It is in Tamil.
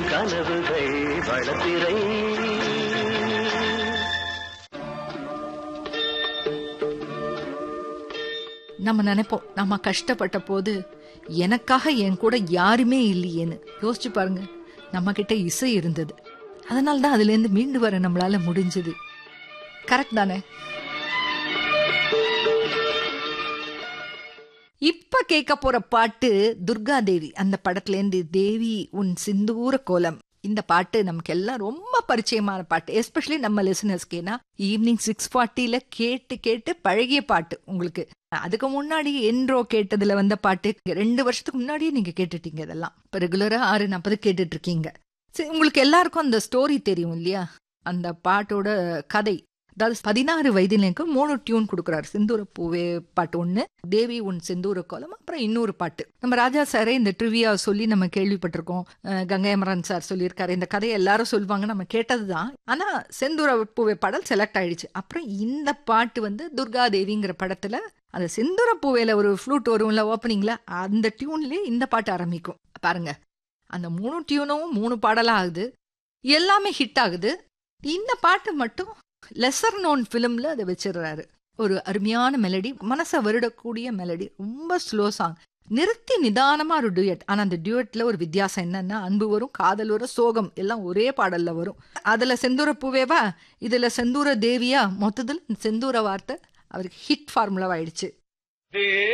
கனவுகள் வளத்திரை நம்ம நினைப்போம் நம்ம கஷ்டப்பட்ட போது எனக்காக என் கூட யாருமே இல்லையேன்னு யோசிச்சு பாருங்க நம்ம கிட்ட இசை இருந்தது அதனால தான் அதுல இருந்து மீண்டு வர நம்மளால முடிஞ்சது கரெக்ட் தானே இப்ப கேட்க போற பாட்டு துர்கா தேவி அந்த படத்துல இருந்து தேவி உன் சிந்தூர கோலம் இந்த பாட்டு நமக்கு எல்லாம் ரொம்ப பரிச்சயமான பாட்டு எஸ்பெஷலி நம்ம லிசனர்ஸ்க்கு ஈவினிங் சிக்ஸ் ஃபார்ட்டில கேட்டு கேட்டு பழகிய பாட்டு உங்களுக்கு அதுக்கு முன்னாடி என்றோ கேட்டதுல வந்த பாட்டு ரெண்டு வருஷத்துக்கு முன்னாடியே நீங்க கேட்டுட்டீங்க இதெல்லாம் இப்ப ரெகுலரா ஆறு நாற்பது கேட்டுட்டு இருக்கீங்க சரி உங்களுக்கு எல்லாருக்கும் அந்த ஸ்டோரி தெரியும் இல்லையா அந்த பாட்டோட கதை அதாவது பதினாறு வயதிலேக்கு மூணு டியூன் கொடுக்குறாரு செந்தூர பூவே பாட்டு ஒன்று தேவி உன் செந்தூர கோலம் அப்புறம் இன்னொரு பாட்டு நம்ம ராஜா சாரே இந்த ட்ரிவியா சொல்லி நம்ம கேள்விப்பட்டிருக்கோம் அஹ் கங்கை அமரன் சார் சொல்லியிருக்காரு இந்த கதையை எல்லாரும் சொல்லுவாங்க நம்ம கேட்டது தான் ஆனா செந்தூர பூவே பாடல் செலக்ட் ஆயிடுச்சு அப்புறம் இந்த பாட்டு வந்து துர்கா தேவிங்கிற படத்துல அந்த செந்தூர பூவேல ஒரு ஃப்ளூட் வரும்ல ஓப்பனிங்ல அந்த டியூன்லயே இந்த பாட்டு ஆரம்பிக்கும் பாருங்க அந்த மூணு டியூனும் மூணு பாடலா ஆகுது எல்லாமே ஹிட் ஆகுது இந்த பாட்டு மட்டும் லெசர் நோன் ஃபிலிம்ல அதை வச்சிடுறாரு ஒரு அருமையான மெலடி மனசை வருடக்கூடிய மெலடி ரொம்ப ஸ்லோ சாங் நிறுத்தி நிதானமா ஒரு டியூட் ஆனா அந்த டியூட்ல ஒரு வித்தியாசம் என்னன்னா அன்பு வரும் காதல் வரும் சோகம் எல்லாம் ஒரே பாடல்ல வரும் அதுல செந்தூர பூவேவா இதுல செந்தூர தேவியா மொத்தத்தில் செந்தூர வார்த்தை அவருக்கு ஹிட் ஃபார்முலாவாயிடுச்சு